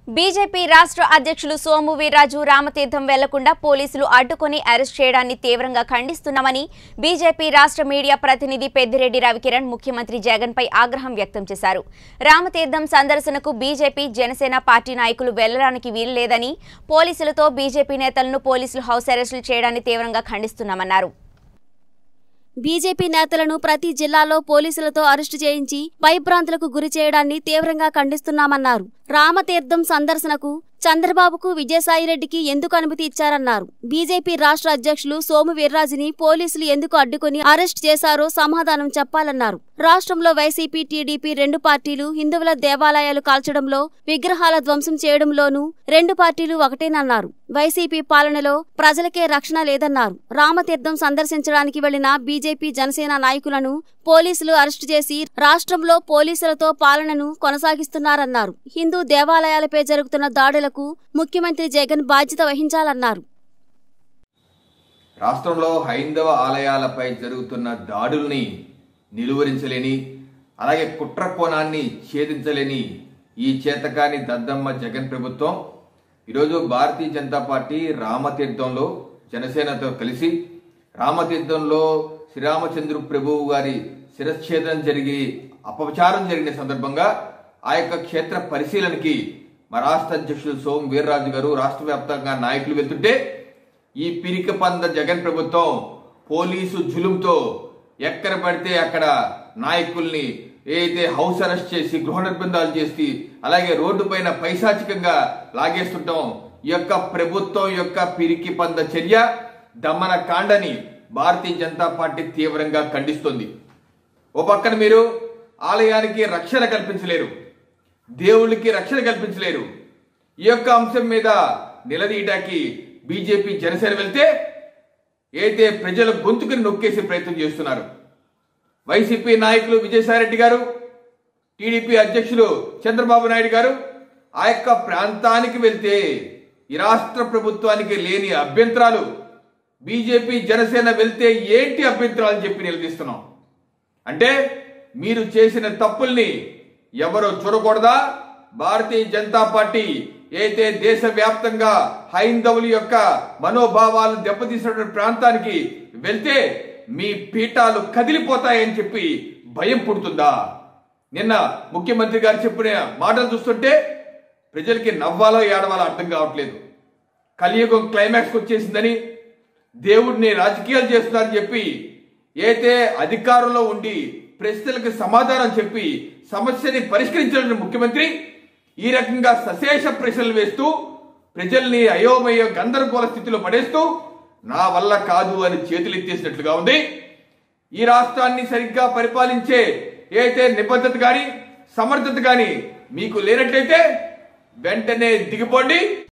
BJP రాష్ట్ర అధ్యక్షులు సోము వీర్రాజు రామతీర్థం వెళ్లకుండా పోలీసులు అడ్డుకొని అరెస్ట్ చేయడాన్ని తీవ్రంగా ఖండిస్తున్నామని బీజేపీ రాష్ట్ర మీడియా ప్రతినిధి పెద్దిరెడ్డి రవికిరణ్ ముఖ్యమంత్రి జగన్ పై ఆగ్రహం వ్యక్తం చేశారు రామతీర్థం సందర్శనకు బీజేపీ జనసేన పార్టీ నాయకులు వెళ్లడానికి వీల్లేదని పోలీసులతో బీజేపీ నేతలను పోలీసులు హౌస్ అరెస్టులు చేయడాన్ని తీవ్రంగా ఖండిస్తున్నామన్నారు బీజేపీ నేతలను ప్రతి జిల్లాలో పోలీసులతో అరెస్టు చేయించి భయభ్రాంతులకు గురి చేయడాన్ని తీవ్రంగా ఖండిస్తున్నామన్నారు రామతీర్థం సందర్శనకు చంద్రబాబుకు విజయసాయిరెడ్డికి ఎందుకు అనుమతి ఇచ్చారన్నారు బీజేపీ రాష్ట్ర అధ్యక్షులు సోము వీర్రాజుని పోలీసులు ఎందుకు అడ్డుకుని అరెస్ట్ చేశారో సమాధానం చెప్పాలన్నారు రాష్ట్రంలో వైసీపీ టీడీపీ రెండు పార్టీలు హిందువుల దేవాలయాలు కాల్చడంలో విగ్రహాల ధ్వంసం చేయడంలోనూ రెండు పార్టీలు ఒకటేనన్నారు వైసీపీ పాలనలో ప్రజలకే రక్షణ లేదన్నారు రామతీర్థం సందర్శించడానికి వెళ్లిన బీజేపీ జనసేన నాయకులను పోలీసులు అరెస్టు చేసి రాష్ట్రంలో పోలీసులతో పాలనను కొనసాగిస్తున్నారన్నారు హిందూ దేవాలయాలపై జరుగుతున్న దాడులకు ముఖ్యమంత్రి జగన్ బాధ్యత వహించాలన్నారు రాష్ట్రంలో హైందవ ఆలయాలపై జరుగుతున్న దాడుల్ని నిలువరించలేని అలాగే కుట్ర కోణాన్ని ఛేదించలేని ఈ చేతకాని దద్దమ్మ జగన్ ప్రభుత్వం ఈరోజు భారతీయ జనతా పార్టీ రామతీర్థంలో జనసేనతో కలిసి రామతీర్థంలో శ్రీరామచంద్రు ప్రభువు గారి శిరచ్ఛేదనం జరిగి అపచారం జరిగిన సందర్భంగా ఆ యొక్క క్షేత్ర పరిశీలనకి మా రాష్ట్ర అధ్యక్షులు సోము వీర్రాజు గారు రాష్ట్ర వ్యాప్తంగా నాయకులు వెళ్తుంటే ఈ పిరిక పంద జగన్ ప్రభుత్వం పోలీసు జులుంతో ఎక్కడ పడితే అక్కడ నాయకుల్ని ఏదైతే హౌస్ అరెస్ట్ చేసి గృహ నిర్బంధాలు చేసి అలాగే రోడ్డు పైన పైశాచికంగా లాగేస్తుంటాం ఈ యొక్క ప్రభుత్వం యొక్క పిరికి పంద చర్య దమన కాండని భారతీయ జనతా పార్టీ తీవ్రంగా ఖండిస్తుంది ఓ పక్కన మీరు ఆలయానికి రక్షణ కల్పించలేరు దేవుళ్ళకి రక్షణ కల్పించలేరు ఈ యొక్క అంశం మీద నిలదీయటానికి బీజేపీ జనసేన వెళ్తే అయితే ప్రజల గొంతుకుని నొక్కేసే ప్రయత్నం చేస్తున్నారు వైసీపీ నాయకులు విజయసాయిరెడ్డి గారు టీడీపీ అధ్యక్షులు చంద్రబాబు నాయుడు గారు ఆ యొక్క ప్రాంతానికి వెళ్తే ఈ రాష్ట్ర ప్రభుత్వానికి లేని అభ్యంతరాలు బీజేపీ జనసేన వెళ్తే ఏంటి అభ్యంతరాలు అని చెప్పి నిలదీస్తున్నాం అంటే మీరు చేసిన తప్పుల్ని ఎవరో చూడకూడదా భారతీయ జనతా పార్టీ అయితే దేశవ్యాప్తంగా హైందవుల యొక్క మనోభావాలను దెబ్బతీసినటువంటి ప్రాంతానికి వెళ్తే మీ పీఠాలు కదిలిపోతాయని చెప్పి భయం పుడుతుందా నిన్న ముఖ్యమంత్రి గారు చెప్పిన మాటలు చూస్తుంటే ప్రజలకి నవ్వాలో ఏడవాలో అర్థం కావట్లేదు కలియుగం క్లైమాక్స్కి వచ్చేసిందని దేవుడిని రాజకీయాలు చేస్తున్నారని చెప్పి అయితే అధికారంలో ఉండి ప్రశ్నలకు సమాధానం చెప్పి సమస్యని పరిష్కరించాలని ముఖ్యమంత్రి ఈ రకంగా సశేష ప్రశ్నలు వేస్తూ ప్రజల్ని అయోమయ గందరగోళ స్థితిలో పడేస్తూ నా వల్ల కాదు అని చేతులెత్తేసినట్లుగా ఉంది ఈ రాష్ట్రాన్ని సరిగ్గా పరిపాలించే ఏదైతే నిబద్ధత గాని సమర్థత గాని మీకు లేనట్లయితే వెంటనే దిగిపోండి